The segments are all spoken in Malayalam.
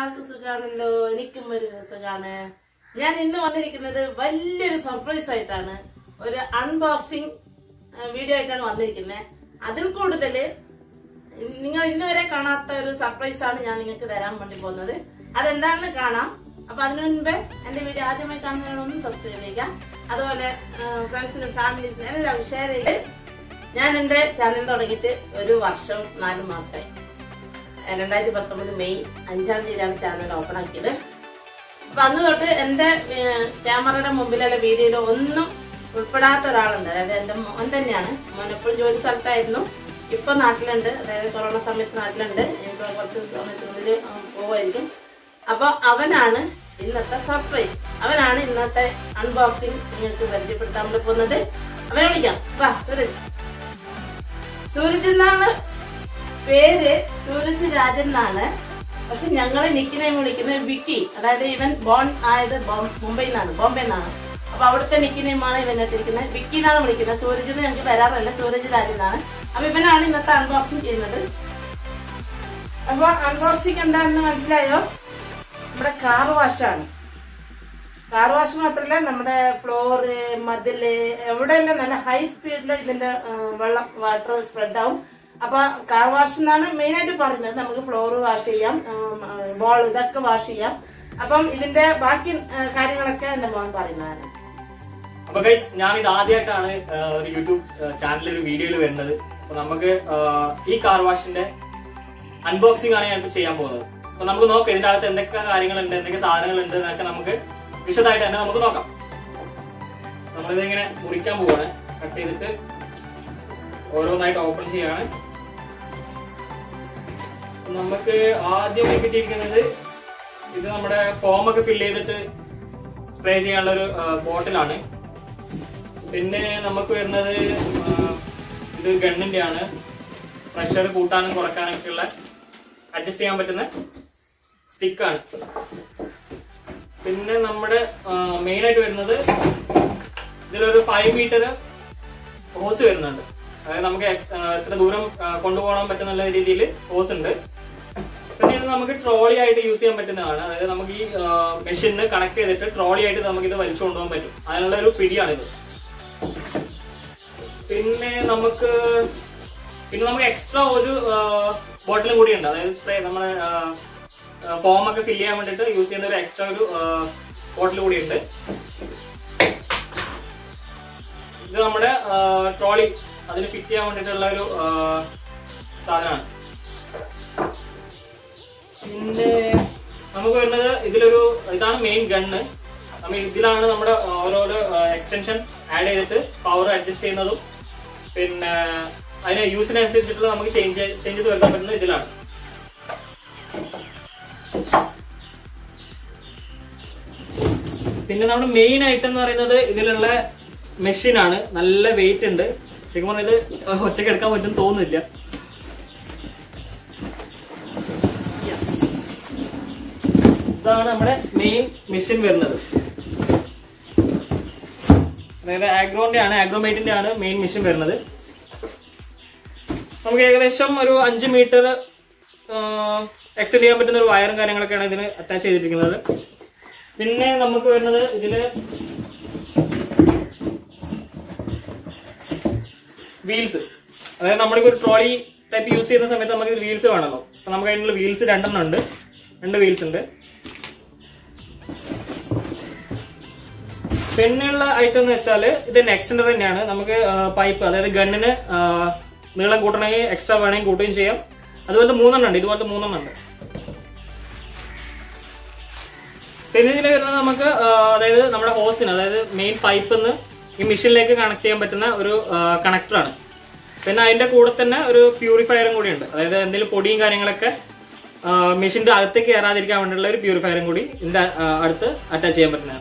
എല്ലാവർക്കും സുഖാണല്ലോ എനിക്കും ഒരു സുഖാണ് ഞാൻ ഇന്ന് വന്നിരിക്കുന്നത് വലിയൊരു സർപ്രൈസ് ആയിട്ടാണ് ഒരു അൺബോക്സിംഗ് വീഡിയോ ആയിട്ടാണ് വന്നിരിക്കുന്നത് അതിൽ കൂടുതൽ നിങ്ങൾ ഇന്ന് വരെ കാണാത്ത ഒരു സർപ്രൈസ് ആണ് ഞാൻ നിങ്ങൾക്ക് തരാൻ വേണ്ടി പോകുന്നത് അതെന്താണെന്ന് കാണാം അപ്പൊ അതിനു മുൻപേ എന്റെ വീഡിയോ ആദ്യമായി കാണുന്നവരൊന്നും സബ്സ്ക്രൈബ് ചെയ്യുക അതുപോലെ ഫ്രണ്ട്സിനും ഫാമിലീസിനും എല്ലാം ഷെയർ ചെയ്ത് ഞാൻ എന്റെ ചാനൽ തുടങ്ങിയിട്ട് ഒരു വർഷം നാല് മാസമായി രണ്ടായിരത്തി പത്തൊമ്പത് മെയ് അഞ്ചാം തീയതിയാണ് ചാനൽ ഓപ്പൺ ആക്കിയത് അപ്പൊ അന്ന് തൊട്ട് എന്റെ ക്യാമറയുടെ മുമ്പിലുള്ള വീഡിയോയിൽ ഒന്നും ഉൾപ്പെടാത്ത ഒരാളുണ്ട് അതായത് എന്റെ മോൻ തന്നെയാണ് മോൻ എപ്പോഴും ജോലി സ്ഥലത്തായിരുന്നു ഇപ്പൊ നാട്ടിലുണ്ട് അതായത് കൊറോണ സമയത്ത് നാട്ടിലുണ്ട് ഇപ്പൊ കുറച്ച് സമയത്തിനുള്ളിൽ പോവായിരിക്കും അപ്പൊ അവനാണ് ഇന്നത്തെ സർപ്രൈസ് അവനാണ് ഇന്നത്തെ അൺബോക്സിംഗ് നിങ്ങൾക്ക് പരിചയപ്പെടുത്താൻ വേണ്ടി പോകുന്നത് അവനെ വിളിക്കാം വാ സൂരജ് സൂരജ് എന്നാണ് പേര് സൂരജ് രാജൻ എന്നാണ് പക്ഷെ ഞങ്ങളെ നിക്കിനെ വിളിക്കുന്നത് വിക്കി അതായത് ഇവൻ ബോൺ ആയത് ബോം- മുംബൈയിൽ നിന്നാണ് ബോംബെ നിന്നാണ് അപ്പൊ അവിടുത്തെ നിക്കിനെയുമാണ് ഇവൻ ഇട്ടിരിക്കുന്നത് വിക്കി എന്നാണ് വിളിക്കുന്നത് സൂരജ് എന്ന് ഞങ്ങൾക്ക് വരാറില്ല സൂരജ് രാജൻ എന്നാണ് അപ്പൊ ഇവനാണ് ഇന്നത്തെ അൺബോക്സിംഗ് ചെയ്യുന്നത് അപ്പൊ അൺബോക്സിംഗ് എന്താണെന്ന് മനസ്സിലായോ നമ്മുടെ കാർ വാഷാണ് കാർ വാഷ് മാത്രല്ല നമ്മുടെ ഫ്ലോറ് മതില് എവിടെയെല്ലാം നല്ല ഹൈ സ്പീഡിൽ ഇതിന്റെ ആ, വെള്ളം വാട്ടർ സ്പ്രെഡ് ആവും അപ്പൊ കാർ വാഷ് എന്നാണ് മെയിൻ ആയിട്ട് പറയുന്നത് നമുക്ക് ഫ്ലോർ വാഷ് ചെയ്യാം ബോൾ ഇതൊക്കെ വാഷ് ചെയ്യാം അപ്പം ഇതിന്റെ ബാക്കി ആ, കാര്യങ്ങളൊക്കെ എന്റെ മോൻ പറയുന്നതാണ് അപ്പൊ ഗൈസ് ഞാൻ ഇത് ആദ്യമായിട്ടാണ് ആ, ഒരു യൂട്യൂബ് ചാനലിൽ ഒരു വീഡിയോയിൽ വരുന്നത് അപ്പൊ നമുക്ക് ആ, ഈ കാർ വാഷിന്റെ അൺബോക്സിംഗ് ആണ് ഞാൻ ഇപ്പൊ ചെയ്യാൻ പോകുന്നത് അപ്പൊ നമുക്ക് നോക്കാം ഇതിന്റെ അകത്ത് എന്തൊക്കെ കാര്യങ്ങളുണ്ട് എന്തൊക്കെ സാധനങ്ങളുണ്ട് എന്നൊക്കെ നമുക്ക് വിശദമായിട്ട് തന്നെ നമുക്ക് നോക്കാം നമ്മളിത് ഇങ്ങനെ മുറിക്കാൻ പോവാണ് കട്ട് ചെയ്തിട്ട് ഓരോന്നായിട്ട് ഓപ്പൺ ചെയ്യാണ് അപ്പൊ നമുക്ക് ആദ്യം കിട്ടിയിരിക്കുന്നത് ഇത് നമ്മുടെ ഫോം ഒക്കെ ഫില്ല് ചെയ്തിട്ട് സ്പ്രേ ചെയ്യാനുള്ള ഒരു ബോട്ടിലാണ് പിന്നെ നമുക്ക് വരുന്നത് ആ, ഇത് ഗണ്ണിന്റെ ആണ് പ്രഷർ കൂട്ടാനും കുറക്കാനൊക്കെ ഉള്ള അഡ്ജസ്റ്റ് ചെയ്യാൻ പറ്റുന്ന സ്റ്റിക്കാണ് പിന്നെ നമ്മുടെ മെയിൻ ആയിട്ട് വരുന്നത് ഇതിലൊരു ഫൈവ് മീറ്റർ ഹോസ് വരുന്നുണ്ട് അതായത് നമുക്ക് ex- ആ, ഇത്ര ദൂരം ആ, കൊണ്ടുപോകാൻ പറ്റുന്ന രീതിയിൽ ഹോസ് ഉണ്ട് പിന്നെ ഇത് നമുക്ക് ട്രോളി ആയിട്ട് യൂസ് ചെയ്യാൻ പറ്റുന്നതാണ് അതായത് നമുക്ക് ഈ മെഷീനിന് കണക്ട് ചെയ്തിട്ട് ട്രോളി ആയിട്ട് നമുക്ക് ഇത് വലിച്ചു കൊണ്ടുപോകാൻ പറ്റും അതിനുള്ള ഒരു പിടിയാണിത് പിന്നെ നമുക്ക് പിന്നെ നമുക്ക് എക്സ്ട്രാ ഒരു ബോട്ടിലും കൂടി ഉണ്ട് അതായത് സ്പ്രേ നമ്മുടെ ഫോം ഒക്കെ ഫില്ല് ചെയ്യാൻ വേണ്ടിയിട്ട് യൂസ് ചെയ്യുന്ന ഒരു എക്സ്ട്രാ ഒരു ബോട്ടിൽ കൂടി ഉണ്ട് ഇത് നമ്മുടെ ട്രോളി അതിന് ഫിറ്റ് ചെയ്യാൻ വേണ്ടിയിട്ടുള്ള ഒരു ആ, സാധനമാണ് പിന്നെ നമുക്ക് വരുന്നത് ഇതിലൊരു ഇതാണ് മെയിൻ ഗണ്ണ് നമ്മൾ ഇതിലാണ് നമ്മുടെ ഓരോരോ എക്സ്റ്റൻഷൻ ആഡ് ചെയ്തിട്ട് പവർ അഡ്ജസ്റ്റ് ചെയ്യുന്നതും പിന്നെ അതിന് യൂസിനനുസരിച്ചിട്ടുള്ള നമുക്ക് ചേഞ്ച് ചേഞ്ചസ് വരുത്താൻ പറ്റുന്നത് ഇതിലാണ് പിന്നെ നമ്മുടെ മെയിൻ ഐറ്റം എന്ന് പറയുന്നത് ഇതിലുള്ള മെഷീനാണ് നല്ല വെയിറ്റ് ഉണ്ട് ശരിക്കും പറഞ്ഞാൽ ഇത് ഒറ്റയ്ക്ക് എടുക്കാൻ പറ്റും തോന്നുന്നില്ല ഇതാണ് നമ്മുടെ മെയിൻ മെഷീൻ വരുന്നത് അതായത് ആഗ്രോന്റെ ആണ് ആഗ്രോമേറ്റിന്റെ ആണ് മെയിൻ മെഷീൻ വരുന്നത് നമുക്ക് ഏകദേശം ഒരു അഞ്ച് മീറ്റർ എക്സ്റ്റെൻഡ് ചെയ്യാൻ പറ്റുന്ന ഒരു വയറും കാര്യങ്ങളൊക്കെയാണ് ഇതിന് അറ്റാച്ച് ചെയ്തിരിക്കുന്നത് പിന്നെ നമുക്ക് വരുന്നത് ഇതില് വീൽസ് അതായത് നമ്മളിപ്പോ ഒരു ട്രോളി ടൈപ്പ് യൂസ് ചെയ്യുന്ന സമയത്ത് നമുക്ക് വീൽസ് വേണമല്ലോ അപ്പൊ നമുക്ക് അതിനുള്ള വീൽസ് രണ്ടെണ്ണം ഉണ്ട് രണ്ട് വീൽസ് ഉണ്ട് പിന്നെയുള്ള ഐറ്റം എന്ന് വെച്ചാല് ഇത് എക്സ്റ്റൻഡർ തന്നെയാണ് നമുക്ക് പൈപ്പ് അതായത് ഗണ്ണിന് നീളം കൂട്ടണമെങ്കിൽ എക്സ്ട്രാ വേണമെങ്കിൽ കൂട്ടുകയും ചെയ്യാം അതുപോലത്തെ മൂന്നെണ്ണം ഉണ്ട് ഇതുപോലത്തെ മൂന്നെണ്ണം ഉണ്ട് പിന്നെ ഇതിൽ വരുന്നത് നമുക്ക് ആ, അതായത് നമ്മുടെ ഹോസിന് അതായത് മെയിൻ പൈപ്പിൽ നിന്ന് ഈ മെഷീനിലേക്ക് കണക്ട് ചെയ്യാൻ പറ്റുന്ന ഒരു കണക്ടറാണ് പിന്നെ അതിന്റെ കൂടെ തന്നെ ഒരു പ്യൂരിഫയറും കൂടി ഉണ്ട് അതായത് എന്തെങ്കിലും പൊടിയും കാര്യങ്ങളൊക്കെ മെഷീന്റെ അകത്തേക്ക് കയറാതിരിക്കാൻ വേണ്ടിയുള്ള ഒരു പ്യൂരിഫയറും കൂടി ഇതിന്റെ ആ, അടുത്ത് അറ്റാച്ച് ചെയ്യാൻ പറ്റുന്നതാണ്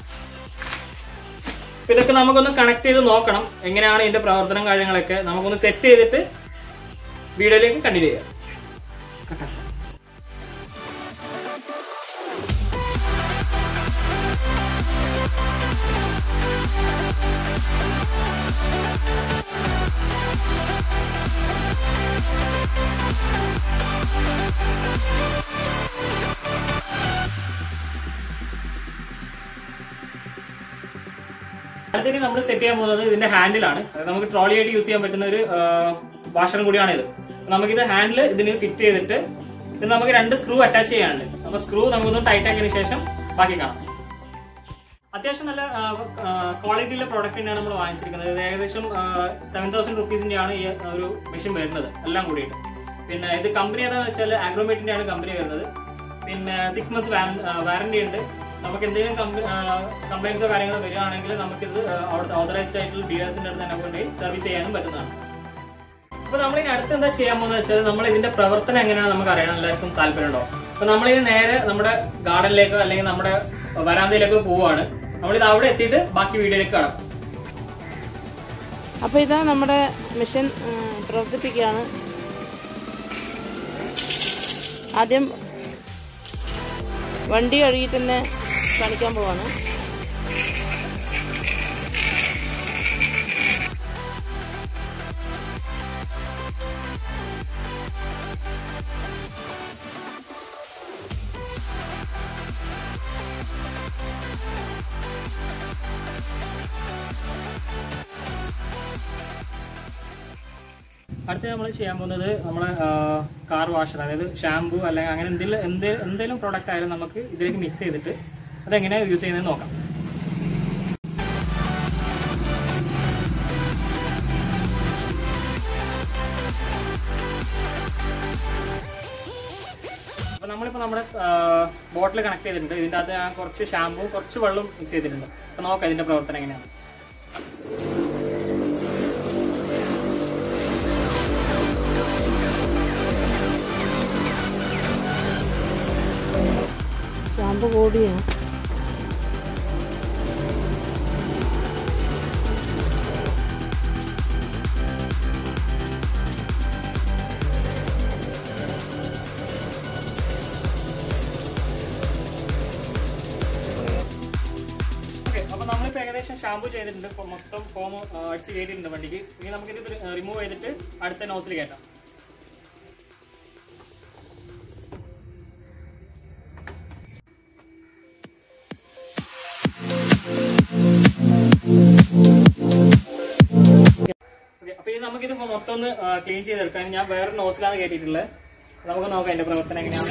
അപ്പൊ ഇതൊക്കെ നമുക്കൊന്ന് കണക്ട് ചെയ്ത് നോക്കണം എങ്ങനെയാണ് ഇതിന്റെ പ്രവർത്തനം കാര്യങ്ങളൊക്കെ നമുക്കൊന്ന് സെറ്റ് ചെയ്തിട്ട് വീഡിയോയിലേക്ക് കണ്ടിന്യൂ ചെയ്യാം അടുത്തിട്ട് നമ്മൾ സെറ്റ് ചെയ്യാൻ പോകുന്നത് ഇതിന്റെ ഹാൻഡിലാണ് അതായത് നമുക്ക് ട്രോളി ആയിട്ട് യൂസ് ചെയ്യാൻ പറ്റുന്ന ഒരു വാഷറും കൂടിയാണ് ഇത് നമുക്കിത് ഹാൻഡിൽ ഇതിന് ഫിറ്റ് ചെയ്തിട്ട് ഇത് നമുക്ക് രണ്ട് സ്ക്രൂ അറ്റാച്ച് ചെയ്യാനുണ്ട് അപ്പൊ സ്ക്രൂ നമുക്കൊന്ന് ടൈറ്റ് ആക്കിയതിനു ശേഷം ബാക്കി കാണാം അത്യാവശ്യം നല്ല ക്വാളിറ്റിയിലെ പ്രോഡക്റ്റ് തന്നെയാണ് നമ്മൾ വാങ്ങിച്ചിരിക്കുന്നത് ഇത് ഏകദേശം സെവൻ തൗസൻഡ് റുപ്പീസിന്റെ ആണ് ഈ ഒരു മെഷീൻ വരുന്നത് എല്ലാം കൂടിയിട്ട് പിന്നെ ഇത് കമ്പനി ഏതാണെന്ന് വെച്ചാൽ ആഗ്രോമേറ്റിന്റെ ആണ് കമ്പനി വരുന്നത് പിന്നെ സിക്സ് മന്ത്സ് വാറന്റി ഉണ്ട് നമുക്ക് എന്തെങ്കിലും കംപ്ലൈൻസോ കാര്യങ്ങളോ വരികയാണെങ്കിൽ നമുക്കിത് അവിടുത്തെ ഓതറൈസ്ഡ് ആയിട്ടുള്ള ഡീലേഴ്സിന്റെ അടുത്ത് തന്നെ കൊണ്ടുപോയി സർവീസ് ചെയ്യാനും പറ്റുന്നതാണ് അപ്പൊ നമ്മൾ ഇനി അടുത്ത് എന്താ ചെയ്യാൻ പോകുന്നത് വെച്ചാൽ നമ്മൾ ഇതിന്റെ പ്രവർത്തനം എങ്ങനെയാണ് നമുക്ക് അറിയണം എല്ലാവർക്കും താല്പര്യമുണ്ടോ അപ്പൊ നമ്മളിത് നേരെ നമ്മുടെ ഗാർഡനിലേക്കോ അല്ലെങ്കിൽ നമ്മുടെ വരാന്തയിലേക്കോ പോവുകയാണ് നമ്മളിത് അവിടെ എത്തിയിട്ട് ബാക്കി വീഡിയോയിലേക്ക് കടക്കും അപ്പോൾ ഇതാ നമ്മുടെ മെഷീൻ പ്രവർത്തിപ്പിക്കുകയാണ് ആദ്യം വണ്ടി കഴുകിയിട്ട് തന്നെ കാണിക്കാൻ പോവാണ് അടുത്ത് നമ്മൾ ചെയ്യാൻ പോകുന്നത് നമ്മളെ കാർ വാഷർ അതായത് ഷാമ്പു അല്ലെങ്കിൽ അങ്ങനെ എന്തെങ്കിലും എന്ത് എന്തെങ്കിലും പ്രോഡക്റ്റ് ആയാലും നമുക്ക് ഇതിലേക്ക് മിക്സ് ചെയ്തിട്ട് അതെങ്ങനെയാണ് യൂസ് ചെയ്യുന്നത് നോക്കാം അപ്പൊ നമ്മളിപ്പോ നമ്മുടെ ബോട്ടിൽ കണക്ട് ചെയ്തിട്ടുണ്ട് ഇതിന്റെ അകത്ത് ഞാൻ കുറച്ച് ഷാമ്പൂ കുറച്ച് വെള്ളം മിക്സ് ചെയ്തിട്ടുണ്ട് അപ്പൊ നോക്കാം ഇതിന്റെ പ്രവർത്തനം എങ്ങനെയാണ് ഷാമ്പു കൂടിയാണ് ഓക്കെ അപ്പൊ നമ്മളിപ്പോ ഏകദേശം ഷാമ്പു ചെയ്തിട്ടുണ്ട് ഇപ്പൊ മൊത്തം ഫോം അടിച്ച് കയറ്റിയിട്ടുണ്ട് വണ്ടിക്ക് ഇനി നമുക്കിത് റിമൂവ് ചെയ്തിട്ട് അടുത്ത നോസിൽ കയറ്റാം ഓക്കെ അപ്പൊ ഇനി നമുക്കിത് ഇപ്പൊ മൊത്തം ഒന്ന് ക്ലീൻ ചെയ്തെടുക്കാം ഞാൻ വേറെ നോസിലാണ് കയറ്റിയിട്ടുള്ളത് നമുക്ക് നോക്കാം അതിന്റെ പ്രവർത്തനം എങ്ങനെയാണ്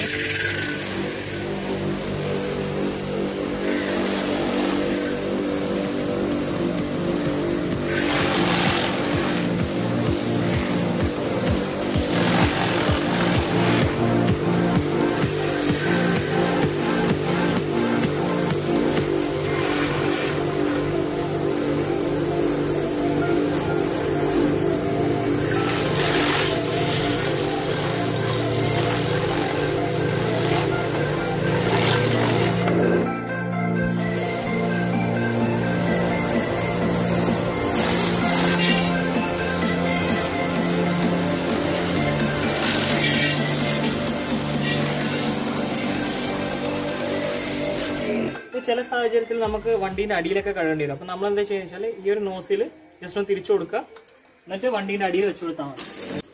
ഇപ്പൊ ചില സാഹചര്യത്തിൽ നമുക്ക് വണ്ടീന്റെ അടിയിലൊക്കെ കഴുകേണ്ടി വരും അപ്പൊ നമ്മൾ എന്താ ചെയ്യുക വെച്ചാൽ ഈ ഒരു നോസിൽ ജസ്റ്റ് ഒന്ന് തിരിച്ചു കൊടുക്കുക എന്നിട്ട് വണ്ടീന്റെ അടിയിൽ വെച്ചു കൊടുത്താൽ മതി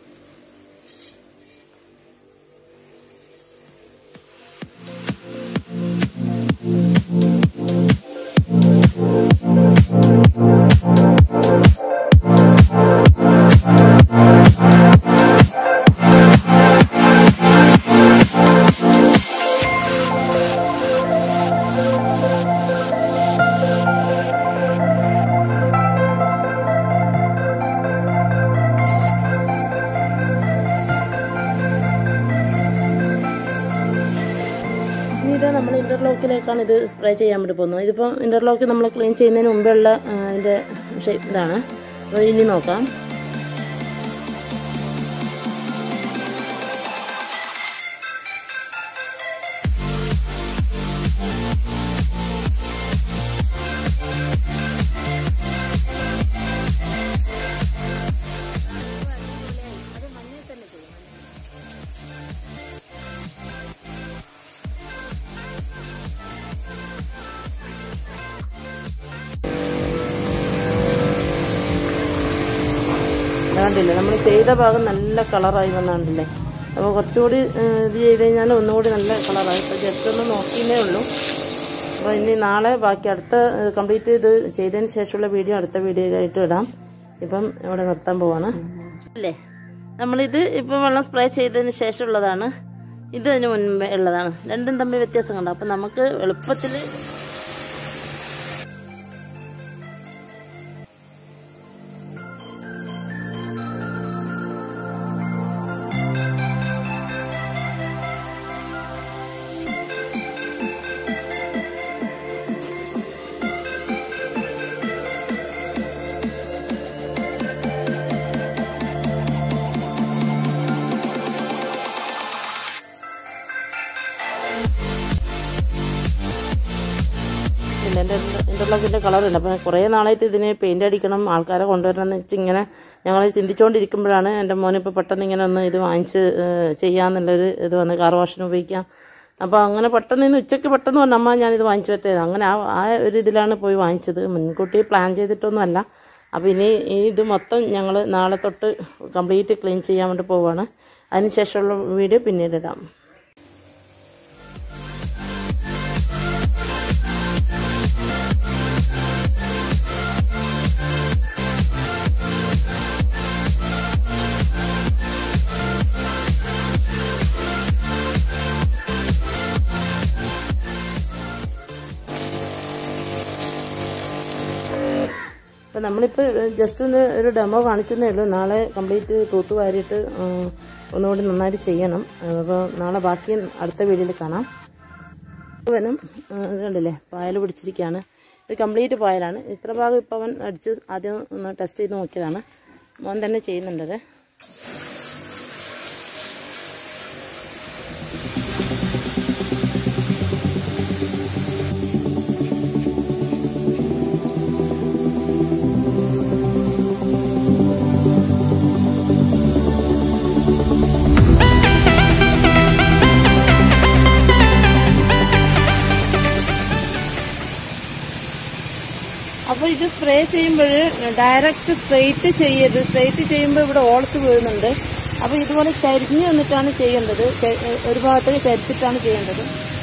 ഇനി ഇത് നമ്മൾ ഇന്റർലോക്കിലേക്കാണ് ഇത് സ്പ്രേ ചെയ്യാൻ വേണ്ടി പോകുന്നത് ഇതിപ്പോൾ ഇന്റർലോക്ക് നമ്മൾ ക്ലീൻ ചെയ്യുന്നതിന് മുമ്പുള്ള ആ, ഇതിന്റെ ഷേപ്പ് ഇതാണ് അപ്പോൾ ഇനി നോക്കാം കണ്ടില്ലേ നമ്മൾ ചെയ്ത ഭാഗം നല്ല കളറായി വന്നാണ്ടില്ലേ അപ്പോൾ കുറച്ചുകൂടി ഏ, ഇത് ചെയ്ത് കഴിഞ്ഞാൽ ഒന്നുകൂടി നല്ല കളറായി ഇപ്പോൾ ജസ്റ്റ് ഒന്ന് നോക്കിയേ ഉള്ളൂ അപ്പോൾ ഇനി നാളെ ബാക്കി അടുത്ത കംപ്ലീറ്റ് ഇത് ചെയ്തതിന് ശേഷമുള്ള വീഡിയോ അടുത്ത വീഡിയോയിലായിട്ട് ഇടാം ഇപ്പം ഇവിടെ നിർത്താൻ പോവാണ് അല്ലേ നമ്മളിത് ഇപ്പം വെള്ളം സ്പ്രേ ചെയ്തതിന് ശേഷമുള്ളതാണ് ഇത് അതിന് മുൻപേ ഉള്ളതാണ് രണ്ടും തമ്മിൽ വ്യത്യാസം കണ്ടോ അപ്പം നമുക്ക് എളുപ്പത്തിൽ പിന്നെ എൻ്റെ ഇൻ്റർലോക്കിൻ്റെ കളറുണ്ട് അപ്പം കുറേ നാളായിട്ട് ഇതിന് പെയിൻ്റ് അടിക്കണം ആൾക്കാരെ കൊണ്ടുവരണം എന്ന് വെച്ച് ഇങ്ങനെ ഞങ്ങൾ ചിന്തിച്ചുകൊണ്ടിരിക്കുമ്പോഴാണ് എൻ്റെ മോനിപ്പോൾ പെട്ടെന്ന് ഇങ്ങനെ ഒന്ന് ഇത് വാങ്ങിച്ച് ഏഹ്, ചെയ്യാന്നുള്ളൊരു ഇത് വന്ന് കാർ വാഷിന് ഉപയോഗിക്കാം അപ്പോൾ അങ്ങനെ പെട്ടെന്ന് ഇന്ന് ഉച്ചയ്ക്ക് പെട്ടെന്ന് പറഞ്ഞു അമ്മ ഞാനിത് വാങ്ങിച്ചു വെച്ചത് അങ്ങനെ ആ ആ ഒരു ഇതിലാണ് പോയി വാങ്ങിച്ചത് മുൻകൂട്ടി പ്ലാൻ ചെയ്തിട്ടൊന്നുമല്ല അപ്പോൾ ഇനി ഈ ഇത് മൊത്തം ഞങ്ങൾ നാളെ തൊട്ട് കംപ്ലീറ്റ് ക്ലീൻ ചെയ്യാൻ വേണ്ടി പോവുകയാണ് അതിന് ശേഷമുള്ള വീഡിയോ പിന്നീട് ഇടാം അപ്പം നമ്മളിപ്പോൾ ജസ്റ്റ് ഒന്ന് ഒരു ഡെമോ കാണിച്ചതേ ഉള്ളൂ നാളെ കംപ്ലീറ്റ് തൂത്ത് വാരിയിട്ട് ഉം, ഒന്നുകൂടി നന്നായിട്ട് ചെയ്യണം അപ്പോൾ നാളെ ബാക്കി അടുത്ത വീഡിയോയിൽ കാണാം ഇവനും ഉം, കണ്ടില്ലേ പായൽ പിടിച്ചിരിക്കുകയാണ് ഇത് കംപ്ലീറ്റ് പായലാണ് ഇത്ര ഭാഗം ഇപ്പോൾ അവൻ അടിച്ച് ആദ്യം ഒന്ന് ടെസ്റ്റ് ചെയ്ത് നോക്കിയതാണ് മോൻ തന്നെ ചെയ്യുന്നുണ്ടത് അപ്പോൾ ഇത് സ്പ്രേ ചെയ്യുമ്പോൾ ഡയറക്റ്റ് സ്ട്രെയിറ്റ് ചെയ്യരുത് സ്ട്രെയിറ്റ് ചെയ്യുമ്പോൾ ഇവിടെ ഓളത്ത് വീഴുന്നുണ്ട് അപ്പോൾ ഇതുപോലെ ചരിഞ്ഞ് വന്നിട്ടാണ് ചെയ്യേണ്ടത് ചെ- ഒരു ഭാഗത്തേക്ക് ചരിച്ചിട്ടാണ് ചെയ്യേണ്ടത്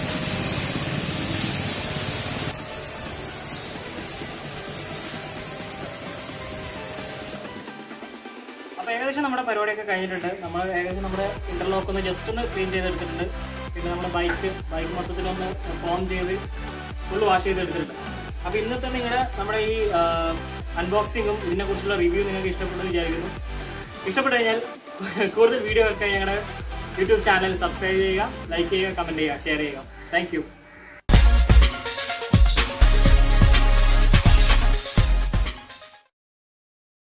അപ്പൊ ഏകദേശം നമ്മുടെ പരിപാടിയൊക്കെ കഴിഞ്ഞിട്ടുണ്ട് നമ്മൾ ഏകദേശം നമ്മുടെ ഇന്റർലോക്ക് ഒന്ന് ജസ്റ്റ് ഒന്ന് ക്ലീൻ ചെയ്തെടുത്തിട്ടുണ്ട് പിന്നെ നമ്മുടെ ബൈക്ക് ബൈക്ക് മൊത്തത്തിലൊന്ന് ഫോം ചെയ്ത് ഫുൾ വാഷ് ചെയ്തെടുത്തിട്ടുണ്ട് അപ്പൊ ഇന്നത്തെ നിങ്ങളുടെ നമ്മുടെ ഈ അൺബോക്സിങ്ങും ഇതിനെ കുറിച്ചുള്ള റിവ്യൂ നിങ്ങൾക്ക് ഇഷ്ടപ്പെട്ടെന്ന് വിചാരിക്കുന്നു ഇഷ്ടപ്പെട്ടു കഴിഞ്ഞാൽ കൂടുതൽ വീഡിയോ ഒക്കെ ഞങ്ങളുടെ യൂട്യൂബ് ചാനൽ സബ്സ്ക്രൈബ് ചെയ്യുക ലൈക്ക് ചെയ്യുക കമന്റ് ചെയ്യുക ഷെയർ ചെയ്യുക താങ്ക്